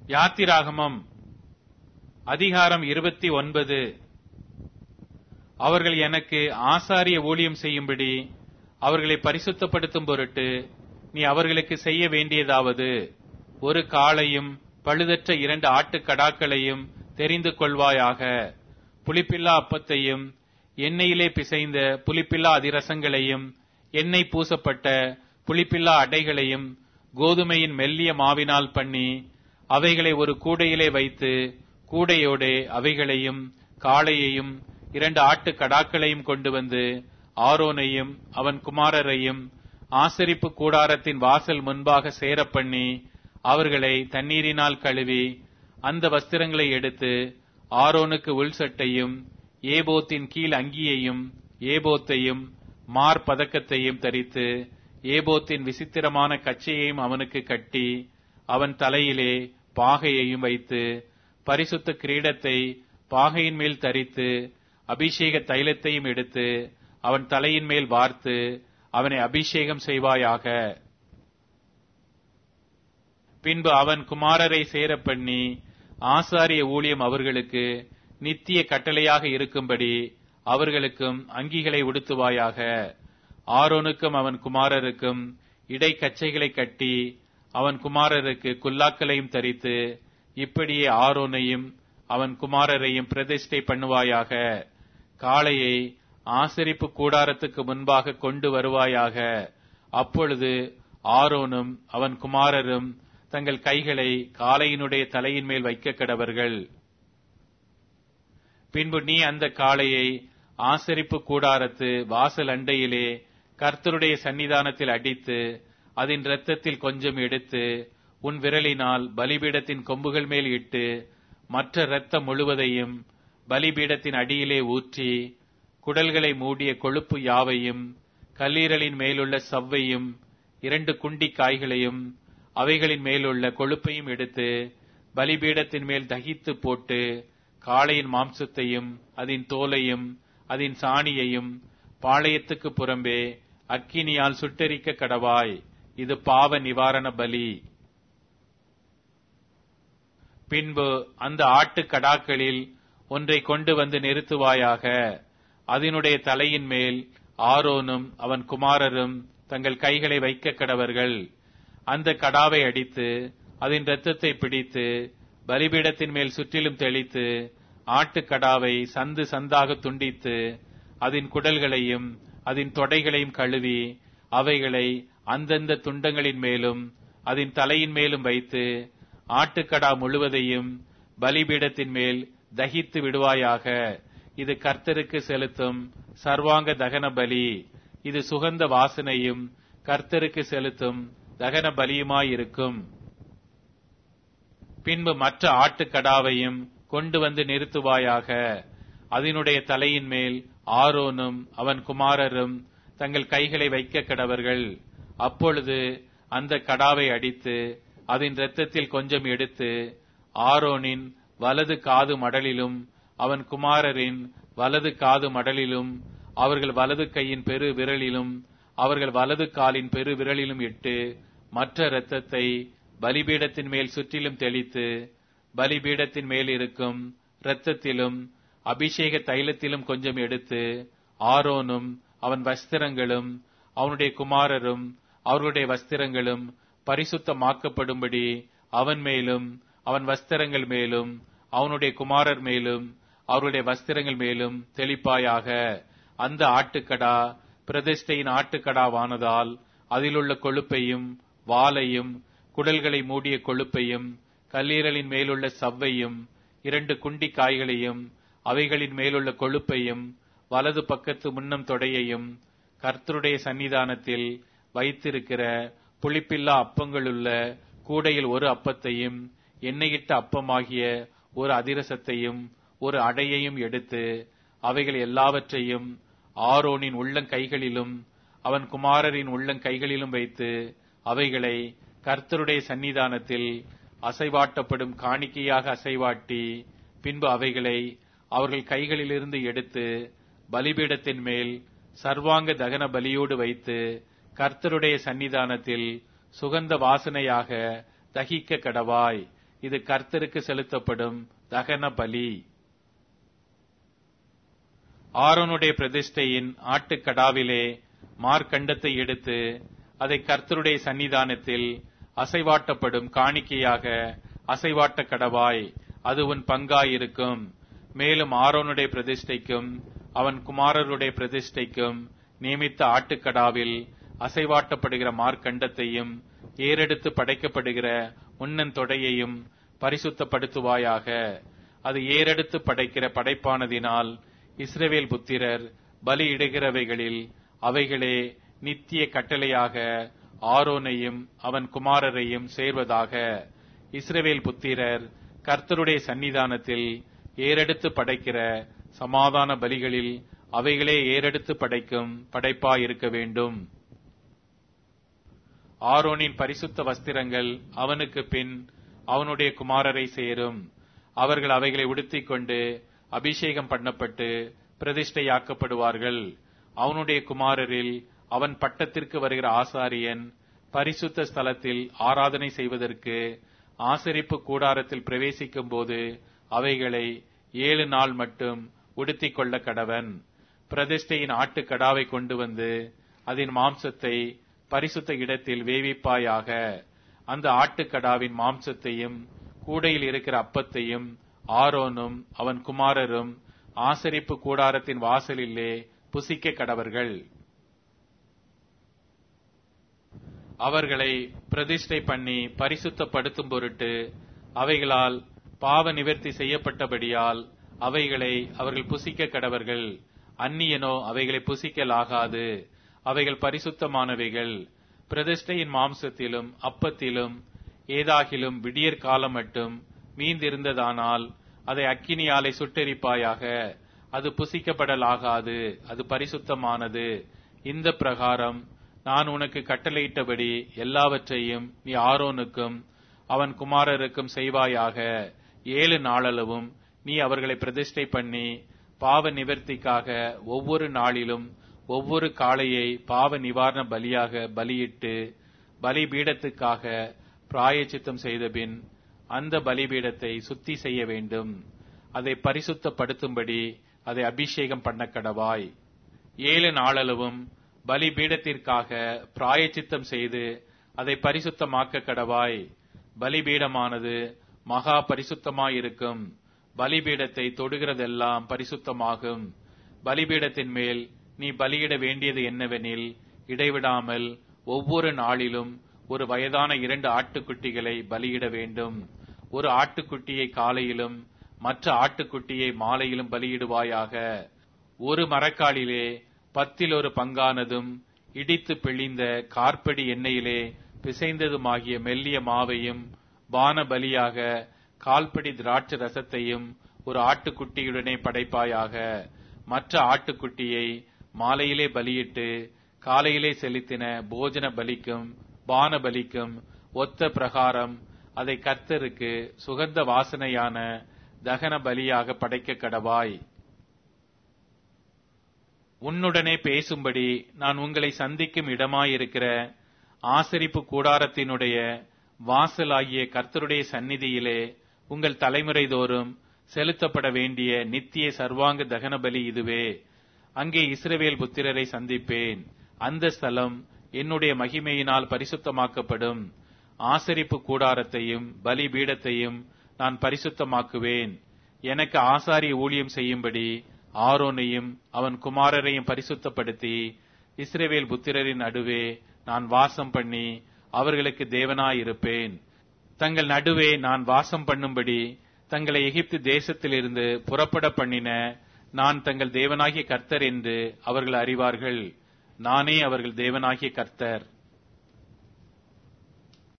யாத்திராகமம் அதிகாரம் இருபத்தி ஒன்பது அவர்கள் எனக்கு ஆசாரிய ஊழியம் செய்யும்படி அவர்களை பரிசுத்தப்படுத்தும் பொருட்டு நீ அவர்களுக்கு செய்ய வேண்டியதாவது ஒரு காளையும் பழுதற்ற இரண்டு ஆட்டுக்கடாக்களையும் தெரிந்து கொள்வாயாக புளிப்பில்லா அப்பத்தையும் எண்ணெயிலே பிசைந்த புளிப்பில்லா அதிரசங்களையும் எண்ணெய் பூசப்பட்ட புளிப்பில்லா அடைகளையும் கோதுமையின் மெல்லிய மாவினால் பண்ணி அவைகளை ஒரு கூடையிலே வைத்து கூடையோடே அவைகளையும் காளையையும் இரண்டு ஆட்டு கடாக்களையும் கொண்டு வந்து ஆரோனையும் அவன் குமாரரையும் ஆசரிப்பு கூடாரத்தின் வாசல் முன்பாக சேரப் பண்ணி அவர்களை தண்ணீரினால் கழுவி அந்த வஸ்திரங்களை எடுத்து ஆரோனுக்கு உள் சட்டையும் ஏபோத்தின் கீழ் அங்கியையும் ஏபோத்தையும் மார்பதக்கத்தையும் தரித்து ஏபோத்தின் விசித்திரமான கச்சையையும் அவனுக்கு கட்டி அவன் தலையிலே பாகையையும் வைத்து பரிசுத்த கிரீடத்தை பாகையின் மேல் தரித்து அபிஷேக தைலத்தையும் எடுத்து அவன் தலையின் மேல் வார்த்து அவனை அபிஷேகம் செய்வாயாக பின்பு அவன் குமாரரை சேரப் பண்ணி ஆசாரிய ஊழியம் அவர்களுக்கு நித்திய கட்டளையாக இருக்கும்படி அவர்களுக்கும் அங்கிகளை உடுத்துவாயாக ஆரோனுக்கும் அவன் குமாரருக்கும் இடைக்கச்சைகளை கட்டி அவன் குமாரருக்கு குல்லாக்களையும் தரித்து இப்படியே ஆரோனையும் அவன் குமாரரையும் பிரதிஷ்டை பண்ணுவாயாக காளையை ஆசரிப்பு கூடாரத்துக்கு முன்பாக கொண்டு வருவாயாக அப்பொழுது ஆரோனும் அவன் குமாரரும் தங்கள் கைகளை காளையினுடைய தலையின் மேல் வைக்க கடவர்கள் பின்பு நீ அந்த காளையை ஆசரிப்பு கூடாரத்து வாசல் அண்டையிலே கர்த்தருடைய சன்னிதானத்தில் அடித்து அதன் இரத்தத்தில் கொஞ்சம் எடுத்து உன் விரலினால் பலிபீடத்தின் கொம்புகள் மேல் இட்டு மற்ற இரத்தம் முழுவதையும் பலிபீடத்தின் அடியிலே ஊற்றி குடல்களை மூடிய கொழுப்பு யாவையும் கல்லீரலின் மேலுள்ள சவ்வையும் இரண்டு குண்டி காய்களையும் அவைகளின் மேலுள்ள கொழுப்பையும் எடுத்து பலிபீடத்தின் மேல் தகித்து போட்டு காளையின் மாம்சத்தையும் அதன் தோலையும் அதன் சாணியையும் பாளையத்துக்கு புறம்பே அக்கினியால் சுட்டெரிக்க கடவாய் இது பாவ நிவாரண பலி பின்பு அந்த ஆட்டு கடாக்களில் ஒன்றை கொண்டு வந்து நிறுத்துவாயாக அதனுடைய தலையின் மேல் ஆரோனும் அவன் குமாரரும் தங்கள் கைகளை வைக்க கடவர்கள் அந்த கடாவை அடித்து அதன் இரத்தத்தை பிடித்து பலிபீடத்தின் மேல் சுற்றிலும் தெளித்து ஆட்டுக்கடாவை சந்து சந்தாக துண்டித்து அதன் குடல்களையும் அதன் தொடைகளையும் கழுவி அவைகளை அந்தந்த துண்டங்களின் மேலும் அதன் தலையின் மேலும் வைத்து ஆட்டுக்கடா முழுவதையும் பலிபீடத்தின் மேல் தகித்து விடுவாயாக இது கர்த்தருக்கு செலுத்தும் சர்வாங்க தகன பலி இது சுகந்த வாசனையும் கர்த்தருக்கு செலுத்தும் தகன பலியுமாயிருக்கும் பின்பு மற்ற ஆட்டுக்கடாவையும் கொண்டு வந்து நிறுத்துவாயாக அதனுடைய தலையின் மேல் ஆரோனும் அவன் குமாரரும் தங்கள் கைகளை வைக்க கடவர்கள் அப்பொழுது அந்த கடாவை அடித்து அதன் இரத்தத்தில் கொஞ்சம் எடுத்து ஆரோனின் வலது காது மடலிலும் அவன் குமாரரின் வலது காது மடலிலும் அவர்கள் வலது கையின் பெரு விரலிலும் அவர்கள் வலது காலின் பெரு விரலிலும் இட்டு மற்ற இரத்தத்தை பலிபீடத்தின் மேல் சுற்றிலும் தெளித்து பலிபீடத்தின் மேல் இருக்கும் இரத்தத்திலும் அபிஷேக தைலத்திலும் கொஞ்சம் எடுத்து ஆரோனும் அவன் வஸ்திரங்களும் அவனுடைய குமாரரும் அவர்களுடைய வஸ்திரங்களும் பரிசுத்தமாக்கப்படும்படி அவன் மேலும் அவன் வஸ்திரங்கள் மேலும் அவனுடைய குமாரர் மேலும் அவருடைய வஸ்திரங்கள் மேலும் தெளிப்பாயாக அந்த ஆட்டுக்கடா பிரதிஷ்டையின் ஆட்டுக்கடாவானதால் அதிலுள்ள கொழுப்பையும் வாலையும் குடல்களை மூடிய கொழுப்பையும் கல்லீரலின் மேலுள்ள சவ்வையும் இரண்டு குண்டி காய்களையும் அவைகளின் மேலுள்ள கொழுப்பையும் வலது பக்கத்து முன்னம் தொடையையும் கர்த்தருடைய சன்னிதானத்தில் வைத்திருக்கிற புளிப்பில்லா அப்பங்களுள்ள கூடையில் ஒரு அப்பத்தையும் எண்ணெயிட்ட அப்பமாகிய ஒரு அதிரசத்தையும் ஒரு அடையையும் எடுத்து அவைகள் எல்லாவற்றையும் ஆரோனின் உள்ளங்கைகளிலும் அவன் குமாரரின் உள்ளங்கைகளிலும் வைத்து அவைகளை கர்த்தருடைய சன்னிதானத்தில் அசைவாட்டப்படும் காணிக்கையாக அசைவாட்டி பின்பு அவைகளை அவர்கள் கைகளிலிருந்து எடுத்து பலிபீடத்தின் மேல் சர்வாங்க தகன பலியோடு வைத்து கர்த்தருடைய சன்னிதானத்தில் சுகந்த வாசனையாக தகிக்க கடவாய் இது கர்த்தருக்கு செலுத்தப்படும் தகன பலி ஆரோனுடைய பிரதிஷ்டையின் ஆட்டுக்கடாவிலே மார்க்கண்டத்தை எடுத்து அதை கர்த்தருடைய சன்னிதானத்தில் அசைவாட்டப்படும் காணிக்கையாக அசைவாட்ட கடவாய் அது உன் பங்காயிருக்கும் மேலும் ஆரோனுடைய பிரதிஷ்டைக்கும் அவன் குமாரருடைய பிரதிஷ்டைக்கும் நியமித்த ஆட்டுக்கடாவில் அசைவாட்டப்படுகிற மார்க்கண்டத்தையும் ஏறெடுத்து படைக்கப்படுகிற முன்னன் தொடையையும் பரிசுத்தப்படுத்துவாயாக அது ஏறெடுத்து படைக்கிற படைப்பானதினால் இஸ்ரவேல் புத்திரர் பலியிடுகிறவைகளில் அவைகளே நித்திய கட்டளையாக ஆரோனையும் அவன் குமாரரையும் சேர்வதாக இஸ்ரவேல் புத்திரர் கர்த்தருடைய சன்னிதானத்தில் ஏறெடுத்து படைக்கிற சமாதான பலிகளில் அவைகளே ஏறெடுத்து படைக்கும் படைப்பாய் இருக்க வேண்டும் ஆரோனின் பரிசுத்த வஸ்திரங்கள் அவனுக்கு பின் அவனுடைய குமாரரை சேரும் அவர்கள் அவைகளை உடுத்திக் கொண்டு அபிஷேகம் பண்ணப்பட்டு பிரதிஷ்டையாக்கப்படுவார்கள் அவனுடைய குமாரரில் அவன் பட்டத்திற்கு வருகிற ஆசாரியன் பரிசுத்த ஸ்தலத்தில் ஆராதனை செய்வதற்கு ஆசரிப்பு கூடாரத்தில் பிரவேசிக்கும் போது அவைகளை ஏழு நாள் மட்டும் உடுத்திக் கொள்ள கடவன் பிரதிஷ்டையின் ஆட்டுக்கடாவை கொண்டு வந்து அதன் மாம்சத்தை பரிசுத்த இடத்தில் வேவிப்பாயாக அந்த ஆட்டுக்கடாவின் மாம்சத்தையும் கூடையில் இருக்கிற அப்பத்தையும் ஆரோனும் அவன் குமாரரும் ஆசரிப்பு கூடாரத்தின் வாசலிலே புசிக்க கடவர்கள் அவர்களை பிரதிஷ்டை பண்ணி பரிசுத்தப்படுத்தும் பொருட்டு அவைகளால் பாவ நிவர்த்தி செய்யப்பட்டபடியால் அவைகளை அவர்கள் புசிக்க கடவர்கள் அந்நியனோ அவைகளை புசிக்கலாகாது அவைகள் பரிசுத்தமானவைகள் பிரதிஷ்டையின் மாம்சத்திலும் அப்பத்திலும் ஏதாகிலும் விடியற் காலம் மட்டும் மீந்திருந்ததானால் அதை அக்கினியாலை சுட்டெரிப்பாயாக அது புசிக்கப்படலாகாது அது பரிசுத்தமானது இந்த பிரகாரம் நான் உனக்கு கட்டளையிட்டபடி எல்லாவற்றையும் நீ ஆரோனுக்கும் அவன் குமாரருக்கும் செய்வாயாக ஏழு நாளளவும் நீ அவர்களை பிரதிஷ்டை பண்ணி பாவ நிவர்த்திக்காக ஒவ்வொரு நாளிலும் ஒவ்வொரு காளையை பாவ நிவாரண பலியாக பலியிட்டு பலிபீடத்துக்காக பிராயச்சித்தம் செய்தபின் அந்த பலிபீடத்தை சுத்தி செய்ய வேண்டும் அதை பரிசுத்தப்படுத்தும்படி அதை அபிஷேகம் பண்ண கடவாய் ஏழு நாளளவும் பலிபீடத்திற்காக பிராயச்சித்தம் செய்து அதை பரிசுத்தமாக்க கடவாய் பலிபீடமானது மகா பரிசுத்தமாயிருக்கும் பலிபீடத்தை தொடுகிறதெல்லாம் பரிசுத்தமாகும் பலிபீடத்தின் மேல் நீ பலியிட வேண்டியது என்னவெனில் இடைவிடாமல் ஒவ்வொரு நாளிலும் ஒரு வயதான இரண்டு ஆட்டுக்குட்டிகளை பலியிட வேண்டும் ஒரு ஆட்டுக்குட்டியை காலையிலும் மற்ற ஆட்டுக்குட்டியை மாலையிலும் பலியிடுவாயாக ஒரு மரக்காலிலே பத்தில் ஒரு பங்கானதும் இடித்து பிழிந்த கார்படி எண்ணெயிலே பிசைந்ததுமாகிய மெல்லிய மாவையும் பான பலியாக கால்படி திராட்சை ரசத்தையும் ஒரு ஆட்டுக்குட்டியுடனே படைப்பாயாக மற்ற ஆட்டுக்குட்டியை மாலையிலே பலியிட்டு காலையிலே செலுத்தின போஜன பலிக்கும் பான பலிக்கும் ஒத்த பிரகாரம் அதை கர்த்தருக்கு சுகந்த வாசனையான தகன பலியாக படைக்க கடவாய் உன்னுடனே பேசும்படி நான் உங்களை சந்திக்கும் இடமாயிருக்கிற ஆசரிப்பு கூடாரத்தினுடைய வாசலாகிய கர்த்தருடைய சந்நிதியிலே உங்கள் தலைமுறை தோறும் செலுத்தப்பட வேண்டிய நித்திய சர்வாங்க தகன பலி இதுவே அங்கே இஸ்ரவேல் புத்திரரை சந்திப்பேன் அந்த ஸ்தலம் என்னுடைய மகிமையினால் பரிசுத்தமாக்கப்படும் ஆசரிப்பு கூடாரத்தையும் பலி பீடத்தையும் நான் பரிசுத்தமாக்குவேன் எனக்கு ஆசாரிய ஊழியம் செய்யும்படி ஆரோனையும் அவன் குமாரரையும் பரிசுத்தப்படுத்தி இஸ்ரவேல் புத்திரரின் நடுவே நான் வாசம் பண்ணி அவர்களுக்கு தேவனாயிருப்பேன் தங்கள் நடுவே நான் வாசம் பண்ணும்படி தங்களை எகிப்து தேசத்திலிருந்து புறப்பட பண்ணின நான் தங்கள் தேவனாகிய கர்த்தர் என்று அவர்கள் அறிவார்கள் நானே அவர்கள் தேவனாகிய கர்த்தர்